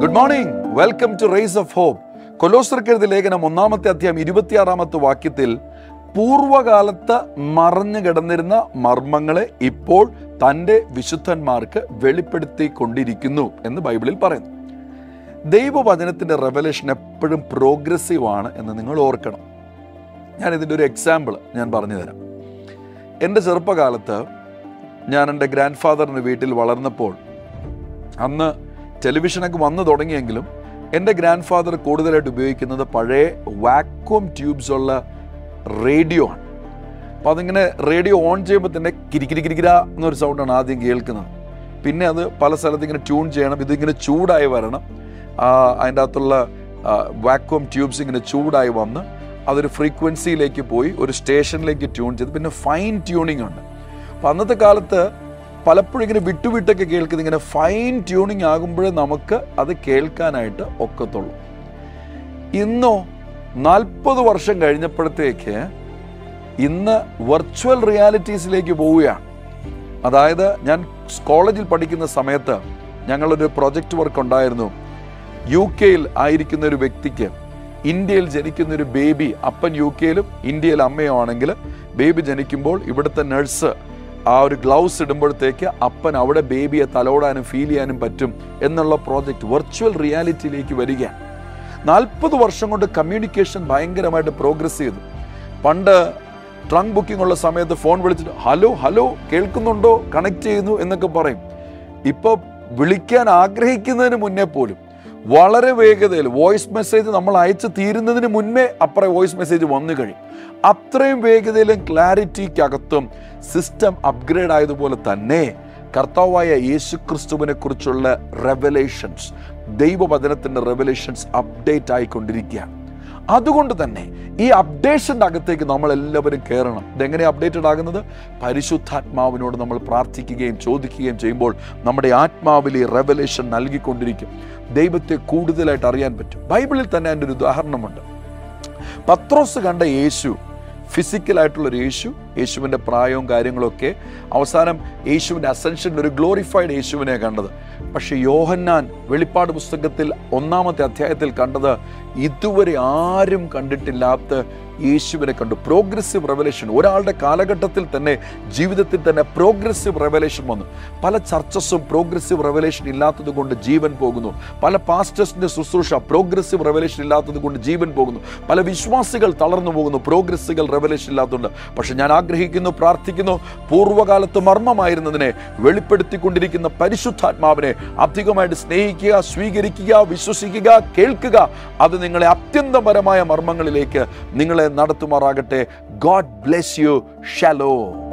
good morning welcome to race of hope കൊലോസർക്കെഴുതി ലേഖനം ഒന്നാമത്തെ അധ്യായം ഇരുപത്തിയാറാമത്തെ വാക്യത്തിൽ പൂർവകാലത്ത് മറഞ്ഞു കിടന്നിരുന്ന മർമ്മങ്ങളെ ഇപ്പോൾ തൻ്റെ വിശുദ്ധന്മാർക്ക് വെളിപ്പെടുത്തിക്കൊണ്ടിരിക്കുന്നു എന്ന് ബൈബിളിൽ പറയുന്നു ദൈവവചനത്തിൻ്റെ റെവലേഷൻ എപ്പോഴും പ്രോഗ്രസീവ് ആണ് എന്ന് നിങ്ങൾ ഓർക്കണം ഞാൻ ഇതിൻ്റെ ഒരു എക്സാമ്പിൾ ഞാൻ പറഞ്ഞു തരാം എൻ്റെ ചെറുപ്പകാലത്ത് ഞാൻ എൻ്റെ ഗ്രാൻഡ് ഫാദറിൻ്റെ വീട്ടിൽ വളർന്നപ്പോൾ അന്ന് ടെലിവിഷനൊക്കെ വന്നു തുടങ്ങിയെങ്കിലും എൻ്റെ ഗ്രാൻഡ് ഫാദർ കൂടുതലായിട്ട് ഉപയോഗിക്കുന്നത് പഴയ വാക്വം ട്യൂബ്സ് ഉള്ള റേഡിയോ ആണ് അപ്പോൾ അതിങ്ങനെ റേഡിയോ ഓൺ ചെയ്യുമ്പോൾ തന്നെ കിരിക്കിരി കിരിക്കിര എന്നൊരു സൗണ്ടാണ് ആദ്യം കേൾക്കുന്നത് പിന്നെ അത് പല സ്ഥലത്ത് ഇങ്ങനെ ട്യൂൺ ചെയ്യണം ഇതിങ്ങനെ ചൂടായി വരണം ആ, അതിൻ്റെ അകത്തുള്ള വാക്വം ട്യൂബ്സ് ഇങ്ങനെ ചൂടായി വന്ന് അതൊരു ഫ്രീക്വൻസിയിലേക്ക് പോയി ഒരു സ്റ്റേഷനിലേക്ക് ട്യൂൺ ചെയ്ത് പിന്നെ ഫൈൻ ട്യൂണിംഗ് ഉണ്ട് അപ്പം അന്നത്തെ കാലത്ത് പലപ്പോഴും ഇങ്ങനെ വിട്ടുവിട്ടൊക്കെ കേൾക്കുന്നത് ഇങ്ങനെ ഫൈൻ ട്യൂണിങ് ആകുമ്പോഴേ നമുക്ക് അത് കേൾക്കാനായിട്ട് ഒക്കത്തുള്ളൂ ഇന്നോ നാൽപ്പത് വർഷം കഴിഞ്ഞപ്പോഴത്തേക്ക് ഇന്ന് വെർച്വൽ റിയാലിറ്റീസിലേക്ക് പോവുകയാണ് അതായത് ഞാൻ കോളേജിൽ പഠിക്കുന്ന സമയത്ത് ഞങ്ങളൊരു പ്രൊജക്റ്റ് വർക്ക് ഉണ്ടായിരുന്നു യു കെയിൽ ആയിരിക്കുന്ന ഒരു വ്യക്തിക്ക് ഇന്ത്യയിൽ ജനിക്കുന്ന ഒരു ബേബി അപ്പൻ യു കെയിലും ഇന്ത്യയിൽ അമ്മയോ ആണെങ്കിൽ ബേബി ജനിക്കുമ്പോൾ ഇവിടുത്തെ നഴ്സ് ആ ഒരു ഗ്ലൗസ് ഇടുമ്പോഴത്തേക്ക് അപ്പൻ അവിടെ ബേബിയെ തലോടാനും ഫീൽ ചെയ്യാനും പറ്റും എന്നുള്ള പ്രോജക്റ്റ് വെർച്വൽ റിയാലിറ്റിയിലേക്ക് വരികയാണ് നാൽപ്പത് വർഷം കൊണ്ട് കമ്മ്യൂണിക്കേഷൻ ഭയങ്കരമായിട്ട് പ്രോഗ്രസ് ചെയ്തു പണ്ട് ട്രങ്ക് ബുക്കിംഗ് ഉള്ള സമയത്ത് ഫോൺ വിളിച്ചിട്ട് ഹലോ ഹലോ കേൾക്കുന്നുണ്ടോ കണക്ട് ചെയ്യുന്നു എന്നൊക്കെ പറയും ഇപ്പൊ വിളിക്കാൻ ആഗ്രഹിക്കുന്നതിന് മുന്നേ പോലും വളരെ വേഗതയിൽ വോയിസ് മെസ്സേജ് നമ്മൾ അയച്ചു തീരുന്നതിന് മുന്നേ അപ്പുറം വോയിസ് മെസ്സേജ് വന്നു കഴിയും അത്രയും വേഗതയിലും ക്ലാരിറ്റിക്കകത്തും സിസ്റ്റം അപ്ഗ്രേഡ് ആയതുപോലെ തന്നെ കർത്താവായ യേശു ക്രിസ്തുവിനെ കുറിച്ചുള്ള റെവലേഷൻസ് ദൈവവചനത്തിൻ്റെ റെവലേഷൻസ് അപ്ഡേറ്റ് ആയിക്കൊണ്ടിരിക്കുകയാണ് അതുകൊണ്ട് തന്നെ ഈ അപ്ഡേഷൻ്റെ അകത്തേക്ക് നമ്മൾ എല്ലാവരും കയറണം ഇതെങ്ങനെ അപ്ഡേറ്റഡ് ആകുന്നത് പരിശുദ്ധാത്മാവിനോട് നമ്മൾ പ്രാർത്ഥിക്കുകയും ചോദിക്കുകയും ചെയ്യുമ്പോൾ നമ്മുടെ ആത്മാവിൽ ഈ റെവലേഷൻ നൽകിക്കൊണ്ടിരിക്കും ദൈവത്തെ കൂടുതലായിട്ട് അറിയാൻ പറ്റും ബൈബിളിൽ തന്നെ അതിൻ്റെ ഒരു ഉദാഹരണമുണ്ട് പത്രോസ് കണ്ട യേശു ഫിസിക്കലായിട്ടുള്ള ഒരു യേശു യേശുവിൻ്റെ പ്രായവും കാര്യങ്ങളൊക്കെ അവസാനം യേശുവിൻ്റെ അസെൻഷനിൽ ഒരു ഗ്ലോറിഫൈഡ് യേശുവിനെ കണ്ടത് പക്ഷെ യോഹന്നാൻ വെളിപ്പാട് പുസ്തകത്തിൽ ഒന്നാമത്തെ അധ്യായത്തിൽ കണ്ടത് ഇതുവരെ ആരും കണ്ടിട്ടില്ലാത്ത യേശുവിനെ കണ്ടു പ്രോഗ്രസീവ് റെവലേഷൻ ഒരാളുടെ കാലഘട്ടത്തിൽ തന്നെ ജീവിതത്തിൽ തന്നെ പ്രോഗ്രസീവ് റെവലേഷൻ വന്നു പല ചർച്ചസും പ്രോഗ്രസീവ് റെവലേഷൻ ഇല്ലാത്തത് കൊണ്ട് ജീവൻ പോകുന്നു പല പാസ്റ്റേഴ്സിന്റെ ശുശ്രൂഷ പ്രോഗ്രസീവ് റെവലേഷൻ ഇല്ലാത്തത് കൊണ്ട് ജീവൻ പോകുന്നു പല വിശ്വാസികൾ തളർന്നു പോകുന്നു പ്രോഗ്രസ്സുകൾ റെവലേഷൻ ഇല്ലാത്തതുകൊണ്ട് പക്ഷെ ഞാൻ ആഗ്രഹിക്കുന്നു പ്രാർത്ഥിക്കുന്നു പൂർവ്വകാലത്ത് മർമ്മമായിരുന്നതിനെ വെളിപ്പെടുത്തിക്കൊണ്ടിരിക്കുന്ന പരിശുദ്ധാത്മാവിനെ അധികമായിട്ട് സ്നേഹിക്കുക സ്വീകരിക്കുക വിശ്വസിക്കുക കേൾക്കുക അത് നിങ്ങളെ അത്യന്തപരമായ മർമ്മങ്ങളിലേക്ക് നിങ്ങളെ നടത്തുമാറാകട്ടെ ഗോഡ് ബ്ലെസ് യു ഷാലോ